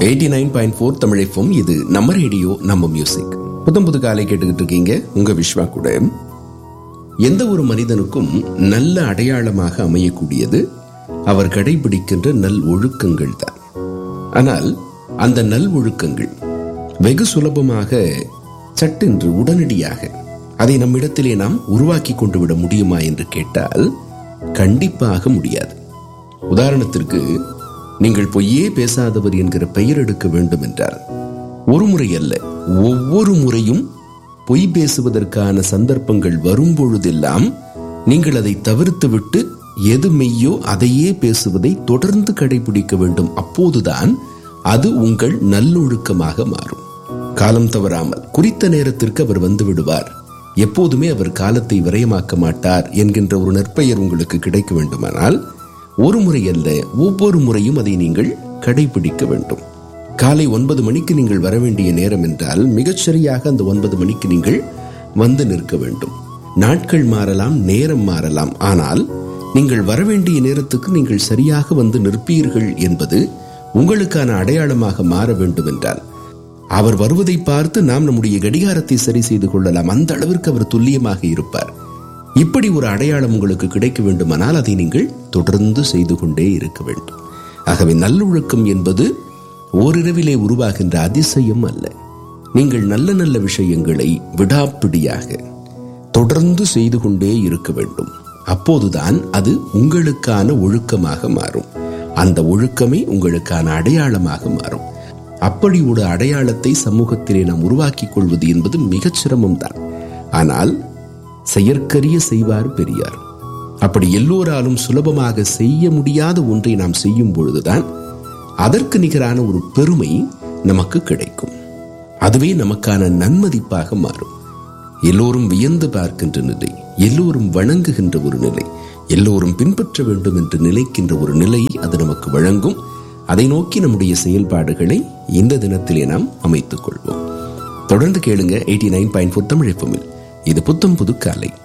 eighty nine point four தமிழைப்பும் இது நம்ம ரேடியோ நம்ம மியூசிக் புத்தம் புது காலை கேட்டுக்கிட்டு இருக்கீங்க உங்க விஸ்வா கூட எந்த ஒரு மனிதனுக்கும் நல்ல அடையாளமாக அமையக்கூடியது அவர் கடைபிடிக்கின்ற நல் ஒழுக்கங்கள் தான் ஆனால் அந்த நல் ஒழுக்கங்கள் வெகு சுலபமாக சட்டென்று உடனடியாக அதை நம்மிடத்திலே நாம் உருவாக்கி கொண்டு விட முடியுமா என்று கேட்டால் கண்டிப்பாக முடியாது உதாரணத்திற்கு நீங்கள் பொய்யே பேசாதவர் என்கிற பெயர் எடுக்க வேண்டும் என்றால் ஒரு முறை அல்ல ஒவ்வொரு முறையும் பொய் பேசுவதற்கான சந்தர்ப்பங்கள் வரும் பொழுதெல்லாம் நீங்கள் அதை தவிர்த்துவிட்டு எது மெய்யோ அதையே பேசுவதை தொடர்ந்து கடைபிடிக்க வேண்டும் அப்போதுதான் அது உங்கள் நல்லொழுக்கமாக மாறும் காலம் தவறாமல் குறித்த நேரத்திற்கு அவர் வந்து விடுவார் எப்போதுமே அவர் காலத்தை விரயமாக்க மாட்டார் என்கின்ற ஒரு நற்பெயர் உங்களுக்கு கிடைக்க வேண்டுமானால் ஒரு முறை அல்ல ஒவ்வொரு முறையும் அதை நீங்கள் கடைபிடிக்க வேண்டும் காலை ஒன்பது மணிக்கு நீங்கள் வர வேண்டிய நேரம் என்றால் மிகச்சரியாக அந்த ஒன்பது மணிக்கு நீங்கள் வந்து நிற்க வேண்டும் நாட்கள் மாறலாம் நேரம் மாறலாம் ஆனால் நீங்கள் வர வேண்டிய நேரத்துக்கு நீங்கள் சரியாக வந்து நிற்பீர்கள் என்பது உங்களுக்கான அடையாளமாக மாற வேண்டும் என்றால் அவர் வருவதை பார்த்து நாம் நம்முடைய கடிகாரத்தை சரி செய்து கொள்ளலாம் அந்த அளவிற்கு அவர் துல்லியமாக இருப்பார் இப்படி ஒரு அடையாளம் உங்களுக்கு கிடைக்க வேண்டுமானால் அதை நீங்கள் தொடர்ந்து செய்து கொண்டே இருக்க வேண்டும் ஆகவே நல்லொழுக்கம் என்பது ஓரிரவிலே உருவாகின்ற அதிசயம் அல்ல நீங்கள் நல்ல நல்ல விஷயங்களை விடாப்பிடியாக தொடர்ந்து செய்து கொண்டே இருக்க வேண்டும் அப்போதுதான் அது உங்களுக்கான ஒழுக்கமாக மாறும் அந்த ஒழுக்கமே உங்களுக்கான அடையாளமாக மாறும் அப்படி ஒரு அடையாளத்தை சமூகத்திலே நாம் உருவாக்கிக் கொள்வது என்பது மிகச் சிரமம்தான் ஆனால் செயற்கரிய செய்வார் பெரியார் அப்படி எல்லோராலும் சுலபமாக செய்ய முடியாத ஒன்றை நாம் செய்யும் பொழுதுதான் அதற்கு நிகரான ஒரு பெருமை நமக்கு கிடைக்கும் அதுவே நமக்கான நன்மதிப்பாக மாறும் எல்லோரும் வியந்து பார்க்கின்ற நிலை எல்லோரும் வணங்குகின்ற ஒரு நிலை எல்லோரும் பின்பற்ற வேண்டும் என்று நினைக்கின்ற ஒரு நிலையை அது நமக்கு வழங்கும் அதை நோக்கி நம்முடைய செயல்பாடுகளை இந்த தினத்திலே நாம் அமைத்துக் கொள்வோம் தொடர்ந்து கேளுங்க eighty nine point four Tamil இது புத்தம் புது காலை